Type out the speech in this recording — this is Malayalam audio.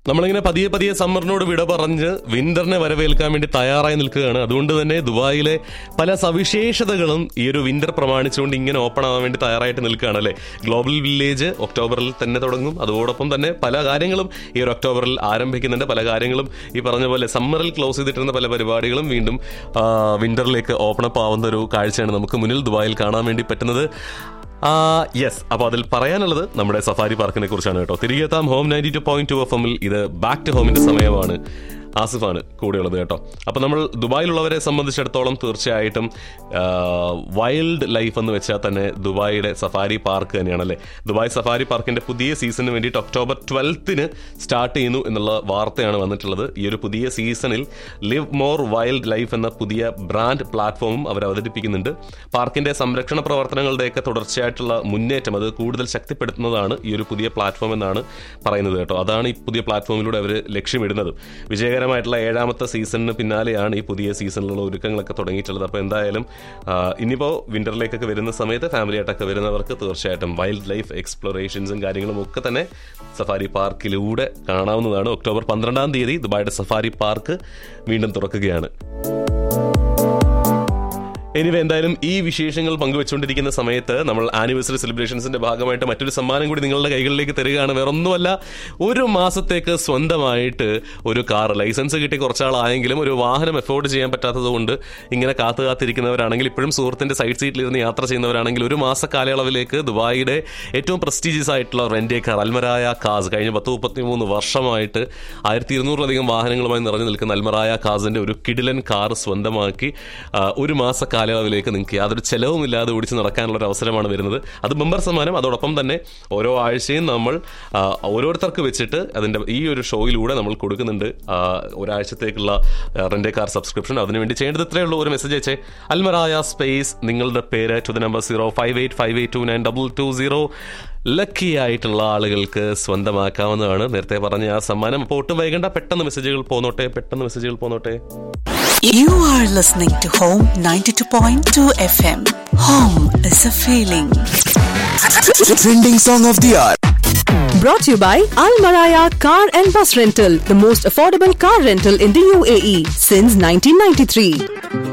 നമ്മളിങ്ങനെ പതിയെ പതിയെ സമ്മറിനോട് വിട പറഞ്ഞ് വിന്ററിനെ വരവേൽക്കാൻ വേണ്ടി തയ്യാറായി നിൽക്കുകയാണ് അതുകൊണ്ട് തന്നെ ദുബായിലെ പല സവിശേഷതകളും ഈ ഒരു വിന്റർ പ്രമാണിച്ചുകൊണ്ട് ഇങ്ങനെ ഓപ്പൺ ആവാൻ വേണ്ടി തയ്യാറായിട്ട് നിൽക്കുകയാണ് അല്ലേ ഗ്ലോബൽ വില്ലേജ് ഒക്ടോബറിൽ തന്നെ തുടങ്ങും അതോടൊപ്പം തന്നെ പല കാര്യങ്ങളും ഈ ഒരു ഒക്ടോബറിൽ ആരംഭിക്കുന്നുണ്ട് പല കാര്യങ്ങളും ഈ പറഞ്ഞ പോലെ സമ്മറിൽ ക്ലോസ് ചെയ്തിട്ടിരുന്ന പല പരിപാടികളും വീണ്ടും ആ, വിന്ററിലേക്ക് ഓപ്പൺ അപ്പ് ആവുന്ന ഒരു കാഴ്ചയാണ് നമുക്ക് മുന്നിൽ ദുബായിൽ കാണാൻ വേണ്ടി പറ്റുന്നത് യെസ് അപ്പോൾ അതിൽ പറയാനുള്ളത് നമ്മുടെ സഫാരി പാർക്കിനെ കുറിച്ചാണ് കേട്ടോ തിരികെ എത്താം home ninety two point two F എമ്മിൽ ഇത് ബാക്ക് ടു ഹോമിന്റെ സമയമാണ് ആസിഫാണ് കൂടെയുള്ളത് കേട്ടോ അപ്പോൾ നമ്മൾ ദുബായിലുള്ളവരെ സംബന്ധിച്ചിടത്തോളം തീർച്ചയായിട്ടും വൈൽഡ് ലൈഫ് എന്ന് വെച്ചാൽ തന്നെ ദുബായിയുടെ സഫാരി പാർക്ക് തന്നെയാണല്ലേ ദുബായ് സഫാരി പാർക്കിന്റെ പുതിയ സീസണിന് വേണ്ടിയിട്ട് ഒക്ടോബർ ട്വൽത്തിന് സ്റ്റാർട്ട് ചെയ്യുന്നു എന്നുള്ള വാർത്തയാണ് വന്നിട്ടുള്ളത് ഈ ഒരു പുതിയ സീസണിൽ ലിവ് മോർ വൈൽഡ് ലൈഫ് എന്ന പുതിയ ബ്രാൻഡ് പ്ലാറ്റ്ഫോമും അവർ അവതരിപ്പിക്കുന്നുണ്ട് പാർക്കിന്റെ സംരക്ഷണ പ്രവർത്തനങ്ങളുടെയൊക്കെ തുടർച്ചയായിട്ടുള്ള മുന്നേറ്റം അത് കൂടുതൽ ശക്തിപ്പെടുത്തുന്നതാണ് ഈ ഒരു പുതിയ പ്ലാറ്റ്ഫോം എന്നാണ് പറയുന്നത് കേട്ടോ അതാണ് ഈ പുതിയ പ്ലാറ്റ്ഫോമിലൂടെ അവർ ലക്ഷ്യമിടുന്നത് വിജയകരമായിട്ടുള്ള ഏഴാമത്തെ സീസണിന് പിന്നാലെയാണ് ഈ പുതിയ സീസണിലുള്ള ഒരുക്കങ്ങളൊക്കെ തുടങ്ങിയിട്ടുള്ളത് അപ്പോൾ എന്തായാലും ആ, ഇനിയിപ്പോൾ വിന്ററിലേക്കൊക്കെ വരുന്ന സമയത്ത് ഫാമിലി ആയിട്ടൊക്കെ വരുന്നവർക്ക് തീർച്ചയായിട്ടും വൈൽഡ് ലൈഫ് എക്സ്പ്ലോറേഷൻസും കാര്യങ്ങളും ഒക്കെ തന്നെ സഫാരി പാർക്കിലൂടെ കാണാവുന്നതാണ് ഒക്ടോബർ പന്ത്രണ്ടാം തീയതി ദുബായുടെ സഫാരി പാർക്ക് വീണ്ടും തുറക്കുകയാണ് എനിവേ എന്തായാലും ഈ വിശേഷങ്ങൾ പങ്കുവെച്ചുകൊണ്ടിരിക്കുന്ന സമയത്ത് നമ്മൾ ആനിവേഴ്സറി സെലിബ്രേഷൻസിന്റെ ഭാഗമായിട്ട് മറ്റൊരു സമ്മാനം കൂടി നിങ്ങളുടെ കൈകളിലേക്ക് തരികയാണ് വേറൊന്നുമല്ല ഒരു മാസത്തേക്ക് സ്വന്തമായിട്ട് ഒരു കാർ ലൈസൻസ് കിട്ടി കുറച്ചാളായെങ്കിലും ഒരു വാഹനം എഫോർഡ് ചെയ്യാൻ പറ്റാത്തത് കൊണ്ട് ഇങ്ങനെ കാത്തു കാത്തിരിക്കുന്നവരാണെങ്കിൽ ഇപ്പോഴും സുഹൃത്തിന്റെ സൈഡ് സീറ്റിലിരുന്ന് യാത്ര ചെയ്യുന്നവരാണെങ്കിൽ ഒരു മാസ കാലയളവിലേക്ക് ദുബായിയുടെ ഏറ്റവും പ്രസ്റ്റീജിയസ് ആയിട്ടുള്ള റെന്റേ കാർ അൽമറായ കാസ് കഴിഞ്ഞ പത്ത് മുപ്പത്തി മൂന്ന് വർഷമായിട്ട് ആയിരത്തി ഇരുന്നൂറിലധികം വാഹനങ്ങളുമായി നിറഞ്ഞു നിൽക്കുന്ന അൽമറായ കാസിന്റെ ഒരു കിടിലൻ കാർ സ്വന്തമാക്കി ആ, ഒരു മാസ കാലയളവിലേക്ക് നിങ്ങൾക്ക് യാതൊരു ചെലവുമില്ലാതെ ഓടിച്ച് നടക്കാനുള്ള ഒരു അവസരമാണ് വരുന്നത് അത് ബമ്പർ സമ്മാനം അതോടൊപ്പം തന്നെ ഓരോ ആഴ്ചയും നമ്മൾ ആ, ഓരോരുത്തർക്ക് വെച്ചിട്ട് അതിന്റെ ഈ ഒരു ഷോയിലൂടെ നമ്മൾ കൊടുക്കുന്നുണ്ട് ആ, ഒരാഴ്ചത്തേക്കുള്ള റെന്റേ കാർ സബ്സ്ക്രിപ്ഷൻ അതിനുവേണ്ടി ചെയ്യേണ്ടത് ഇത്രയേ ഉള്ളൂ ഒരു മെസ്സേജ് അയച്ചേ അൽമറായ സ്പേസ് നിങ്ങളുടെ പേര് to the number zero five eight five eight two nine double two zero lucky ആയിട്ടുള്ള ആളുകൾക്ക് സ്വന്തമാക്കാവുന്നതാണ് നേരത്തെ പറഞ്ഞ ആ സമ്മാനം അപ്പോൾ ഒട്ടും വൈകണ്ട പെട്ടെന്ന് മെസ്സേജുകൾ പോന്നോട്ടെ പെട്ടെന്ന് മെസ്സേജുകൾ പോന്നോട്ടെ You are listening to Home 92.2 FM. Home is a feeling. Trending song of the hour. Brought to you by Al Maraya Car and Bus Rental, the most affordable car rental in the UAE since 1993.